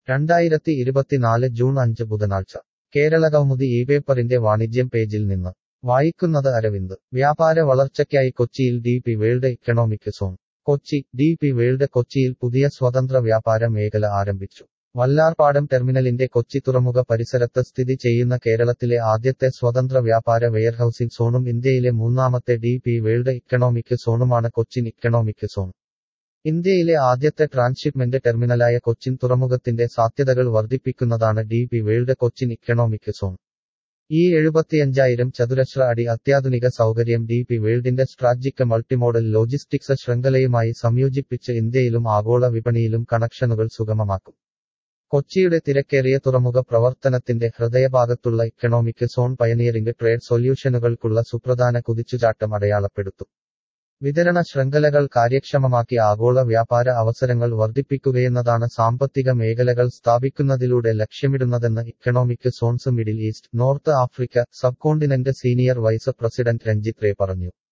രണ്ടായിരത്തി ഇരുപത്തിനാല് ജൂൺ അഞ്ച് ബുധനാഴ്ച കേരള കൗമുദി ഈ പേപ്പറിന്റെ വാണിജ്യം പേജിൽ നിന്ന് വായിക്കുന്നത് അരവിന്ദ് വ്യാപാര വളർച്ചയ്ക്കായി കൊച്ചിയിൽ D P World economic zone Kochi D P World കൊച്ചിയിൽ പുതിയ സ്വതന്ത്ര വ്യാപാര മേഖല ആരംഭിച്ചു വല്ലാർപാടം ടെർമിനലിന്റെ കൊച്ചി തുറമുഖ പരിസരത്ത് സ്ഥിതി ചെയ്യുന്ന കേരളത്തിലെ ആദ്യത്തെ സ്വതന്ത്ര വ്യാപാര വെയർഹൌസിംഗ് സോണും ഇന്ത്യയിലെ മൂന്നാമത്തെ ഡി പി വേൾഡ് ഇക്കണോമിക് സോണുമാണ് കൊച്ചിൻ ഇക്കണോമിക് സോൺ ഇന്ത്യയിലെ ആദ്യത്തെ ട്രാൻസ്ഷിപ്മെന്റ് ടെർമിനലായ കൊച്ചിൻ തുറമുഖത്തിന്റെ സാധ്യതകൾ വർദ്ധിപ്പിക്കുന്നതാണ് D P World Cochin economic zone ഈ എഴുപത്തിയഞ്ചായിരം ചതുരശ്ര അടി അത്യാധുനിക സൗകര്യം ഡി പി വേൾഡിന്റെ സ്ട്രാജിക് മൾട്ടിമോഡൽ ലോജിസ്റ്റിക്സ് ശൃംഖലയുമായി സംയോജിപ്പിച്ച് ഇന്ത്യയിലും ആഗോള വിപണിയിലും കണക്ഷനുകൾ സുഗമമാക്കും കൊച്ചിയുടെ തിരക്കേറിയ തുറമുഖ പ്രവർത്തനത്തിന്റെ ഹൃദയഭാഗത്തുള്ള ഇക്കണോമിക് സോൺ പയനിയറിംഗ് ട്രേഡ് സൊല്യൂഷനുകൾക്കുള്ള സുപ്രധാന കുതിച്ചുചാട്ടം അടയാളപ്പെടുത്തും വിതരണ ശൃംഖലകൾ കാര്യക്ഷമമാക്കി ആഗോള വ്യാപാര അവസരങ്ങൾ വർദ്ധിപ്പിക്കുകയെന്നതാണ് സാമ്പത്തിക മേഖലകൾ സ്ഥാപിക്കുന്നതിലൂടെ ലക്ഷ്യമിടുന്നതെന്ന് economic zones Middle East North Africa subcontinent senior vice president Ranjit Ray പറഞ്ഞു